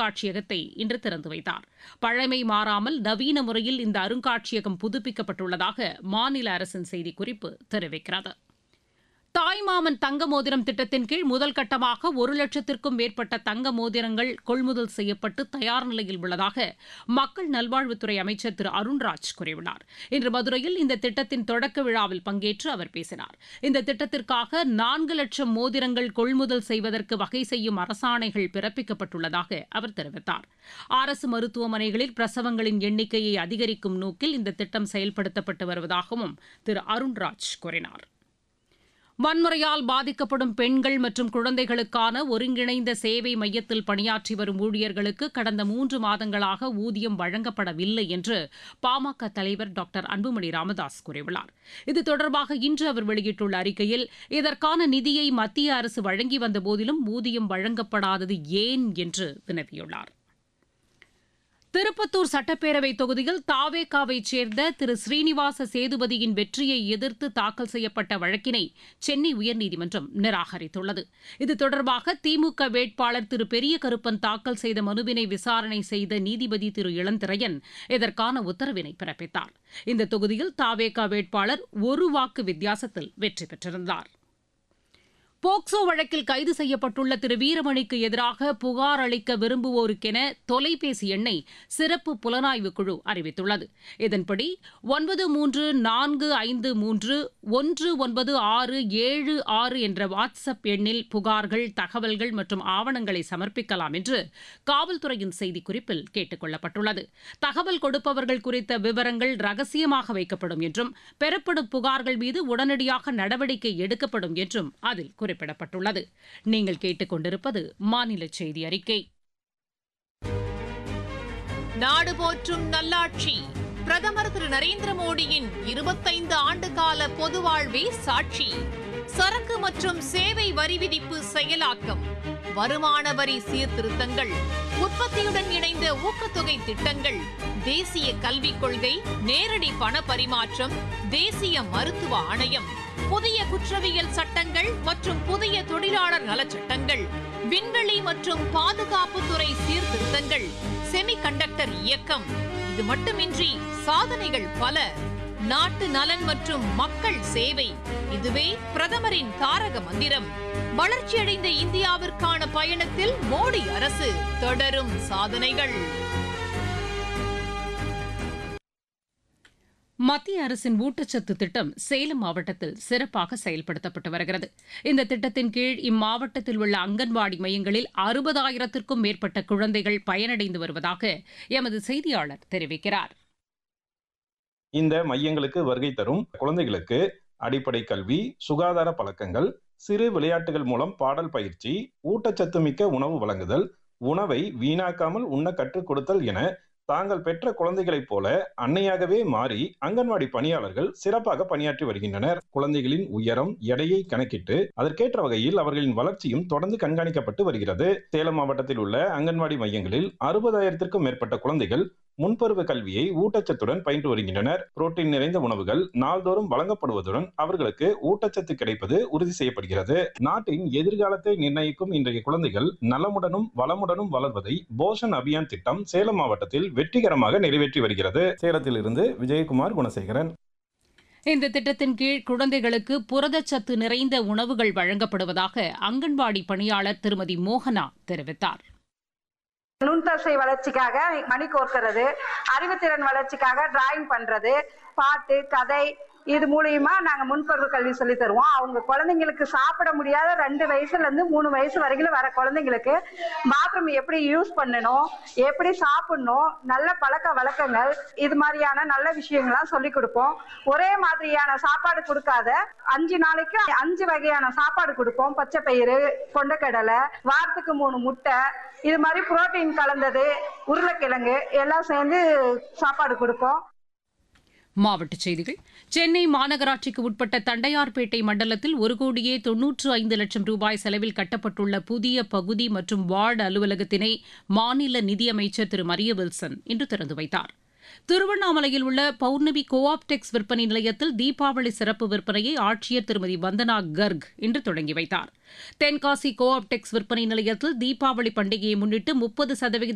அருங்காட்சியகத்தை இன்று திறந்து வைத்தார் பழமை மாறாமல் நவீன முறையில் இந்த அருங்காட்சியகம் புதுப்பிக்கப்பட்டுள்ளதாக மாநில அரசின் செய்திக்குறிப்பு தெரிவிக்கிறது தாய்மாமன் தங்க மோதிரம் திட்டத்தின் கீழ் முதல் கட்டமாக ஒரு லட்சத்திற்கும் மேற்பட்ட தங்க மோதிரங்கள் கொள்முதல் செய்யப்பட்டு தயார் நிலையில் உள்ளதாக மக்கள் நல்வாழ்வுத்துறை அமைச்சர் திரு அருண்ராஜ் கூறியுள்ளார் இன்று மதுரையில் இந்த திட்டத்தின் தொடக்க விழாவில் பங்கேற்று அவர் பேசினார் இந்த திட்டத்திற்காக நான்கு லட்சம் மோதிரங்கள் கொள்முதல் செய்வதற்கு வகை செய்யும் அரசாணைகள் பிறப்பிக்கப்பட்டுள்ளதாக அவர் தெரிவித்தார் அரசு மருத்துவமனைகளில் பிரசவங்களின் எண்ணிக்கையை அதிகரிக்கும் நோக்கில் இந்த திட்டம் செயல்படுத்தப்பட்டு வருவதாகவும் திரு அருண்ராஜ் கூறினார் வன்முறையால் பாதிக்கப்படும் பெண்கள் மற்றும் குழந்தைகளுக்கான ஒருங்கிணைந்த சேவை மையத்தில் பணியாற்றி வரும் ஊழியர்களுக்கு கடந்த மூன்று மாதங்களாக ஊதியம் வழங்கப்படவில்லை என்று பாமக தலைவர் டாக்டர் அன்புமணி ராமதாஸ் கூறியுள்ளார் இது தொடர்பாக இன்று அவர் வெளியிட்டுள்ள அறிக்கையில் இதற்கான நிதியை மத்திய அரசு வழங்கி வந்த போதிலும் ஊதியம் வழங்கப்படாதது ஏன் என்று வினவியுள்ளார் திருப்பத்தூர் சட்டப்பேரவை தொகுதியில் தாவேகாவைச் சேர்ந்த திரு ஸ்ரீனிவாச சேதுபதியின் வெற்றியை எதிர்த்து தாக்கல் செய்யப்பட்ட வழக்கினை சென்னை உயர்நீதிமன்றம் நிராகரித்துள்ளது இது தொடர்பாக திமுக வேட்பாளர் திரு பெரிய கருப்பன் தாக்கல் செய்த மனுவினை விசாரணை செய்த நீதிபதி திரு இளந்திரையன் இதற்கான உத்தரவினை பிறப்பித்தார் இந்த தொகுதியில் தாவேகா வேட்பாளர் ஒரு வாக்கு வித்தியாசத்தில் வெற்றி பெற்றிருந்தார் போக்சோ வழக்கில் கைது செய்யப்பட்டுள்ள திரு வீரமணிக்கு எதிராக புகார் அளிக்க விரும்புவோருக்கென தொலைபேசி எண்ணை சிறப்பு புலனாய்வு குழு அறிவித்துள்ளது இதன்படி ஒன்பது மூன்று நான்கு ஐந்து மூன்று ஒன்று ஒன்பது ஆறு ஏழு ஆறு என்ற வாட்ஸ்அப் எண்ணில் புகார்கள் தகவல்கள் மற்றும் ஆவணங்களை சமர்ப்பிக்கலாம் என்று காவல்துறையின் செய்திக்குறிப்பில் கேட்டுக் கொள்ளப்பட்டுள்ளது தகவல் கொடுப்பவர்கள் குறித்த விவரங்கள் ரகசியமாக வைக்கப்படும் என்றும் பெறப்படும் புகார்கள் மீது உடனடியாக நடவடிக்கை எடுக்கப்படும் என்றும் அதில் குறிப்பிடப்பட்டுள்ளது நீங்கள் கேட்டுக்கொண்டிருப்பது மாநில செய்தி அறிக்கை நாடு போற்றும் நல்லாட்சி பிரதமர் திரு நரேந்திர மோடியின் இருபத்தைந்து ஆண்டு கால பொது வாழ்வே சாட்சி சரக்கு மற்றும் சேவை வரி விதிப்பு செயலாக்கம் வருமான வரி சீர்திருத்தங்கள் உற்பத்தியுடன் இணைந்த ஊக்கத்தொகை திட்டங்கள் தேசிய கல்விக் கொள்கை நேரடி பண பரிமாற்றம் தேசிய மருத்துவ ஆணையம் புதிய குற்றவியல் சட்டங்கள் மற்றும் புதிய தொழிலாளர் நலச்சட்டங்கள் விண்வெளி மற்றும் பாதுகாப்புத்துறை சீர்திருத்தங்கள் செமிகண்டக்டர் இயக்கம் இது மட்டுமின்றி சாதனைகள் பல நாட்டு நலன் மற்றும் மக்கள் சேவை இதுவே பிரதமரின் தாரக மந்திரம் வளர்ச்சியடைந்த இந்தியாவிற்கான பயணத்தில் மோடி அரசு தொடரும் சாதனைகள் மத்திய அரசின் ஊட்டச்சத்து திட்டம் சேலம் மாவட்டத்தில் சிறப்பாக செயல்படுத்தப்பட்டு வருகிறது இந்த திட்டத்தின் கீழ் இம்மாவட்டத்தில் உள்ள அங்கன்வாடி மையங்களில் அறுபதாயிரத்திற்கும் மேற்பட்ட குழந்தைகள் பயனடைந்து வருவதாக எமது செய்தியாளர் தெரிவிக்கிறார் இந்த மையங்களுக்கு வருகை தரும் குழந்தைகளுக்கு அடிப்படை கல்வி சுகாதார பழக்கங்கள் சிறு விளையாட்டுகள் மூலம் பாடல் பயிற்சி ஊட்டச்சத்து மிக்க உணவு வழங்குதல் உணவை வீணாக்காமல் உண்ண கற்றுக் கொடுத்தல் என தாங்கள் பெற்ற குழந்தைகளைப் போல அன்னையாகவே மாறி அங்கன்வாடி பணியாளர்கள் சிறப்பாக பணியாற்றி வருகின்றனர் குழந்தைகளின் உயரம் எடையை கணக்கிட்டு அதற்கேற்ற வகையில் அவர்களின் வளர்ச்சியும் தொடர்ந்து கண்காணிக்கப்பட்டு வருகிறது சேலம் மாவட்டத்தில் உள்ள அங்கன்வாடி மையங்களில் அறுபதாயிரத்திற்கும் மேற்பட்ட குழந்தைகள் முன்பருவ கல்வியை ஊட்டச்சத்துடன் பயின்று வருகின்றனர் புரோட்டீன் நிறைந்த உணவுகள் நாள்தோறும் வழங்கப்படுவதுடன் அவர்களுக்கு ஊட்டச்சத்து கிடைப்பது உறுதி செய்யப்படுகிறது நாட்டின் எதிர்காலத்தை நிர்ணயிக்கும் இன்றைய குழந்தைகள் நலமுடனும் வளமுடனும் வளர்வதை போஷன் அபியான் திட்டம் சேலம் மாவட்டத்தில் வெற்றிகரமாக நிறைவேற்றி வருகிறது சேலத்திலிருந்து விஜயகுமார் குணசேகரன் இந்த திட்டத்தின் கீழ் குழந்தைகளுக்கு புரதச்சத்து நிறைந்த உணவுகள் வழங்கப்படுவதாக அங்கன்வாடி பணியாளர் திருமதி மோகனா தெரிவித்தார் நுண்தசை வளர்ச்சிக்காக மணி கோர்க்கிறது அறிவுத்திறன் வளர்ச்சிக்காக டிராயிங் பண்றது பாட்டு கதை இது மூலியமா நாங்க முன்பருவ கல்வி சொல்லி தருவோம் அவங்க குழந்தைங்களுக்கு சாப்பிட முடியாத ரெண்டு வயசுல இருந்து மூணு வயசு வரைக்கும் வர குழந்தைங்களுக்கு பாத்ரூம் எப்படி யூஸ் பண்ணணும் எப்படி சாப்பிடணும் நல்ல பழக்க வழக்கங்கள் இது மாதிரியான நல்ல விஷயங்கள்லாம் சொல்லி கொடுப்போம் ஒரே மாதிரியான சாப்பாடு கொடுக்காத அஞ்சு நாளைக்கு அஞ்சு வகையான சாப்பாடு கொடுப்போம் பச்சை பயிறு கொண்டக்கடலை வாரத்துக்கு மூணு முட்டை இது மாதிரி புரோட்டீன் கலந்தது உருளைக்கிழங்கு எல்லாம் சேர்ந்து சாப்பாடு கொடுப்போம் மாவட்டச் செய்திகள் சென்னை மாநகராட்சிக்கு உட்பட்ட தண்டையார்பேட்டை மண்டலத்தில் ஒரு கோடியே தொன்னூற்று ஐந்து லட்சம் ரூபாய் செலவில் கட்டப்பட்டுள்ள புதிய பகுதி மற்றும் வார்டு அலுவலகத்தினை மாநில நிதியமைச்சர் திரு மரிய வில்சன் இன்று திறந்து வைத்தார் திருவண்ணாமலையில் உள்ள பௌர்ணமி கோஆப்டெக்ஸ் விற்பனை நிலையத்தில் தீபாவளி சிறப்பு விற்பனையை ஆட்சியர் திருமதி வந்தனா கர்க் இன்று தொடங்கி வைத்தார் தென்காசி கோஆப்டெக்ஸ் விற்பனை நிலையத்தில் தீபாவளி பண்டிகையை முன்னிட்டு முப்பது சதவிகித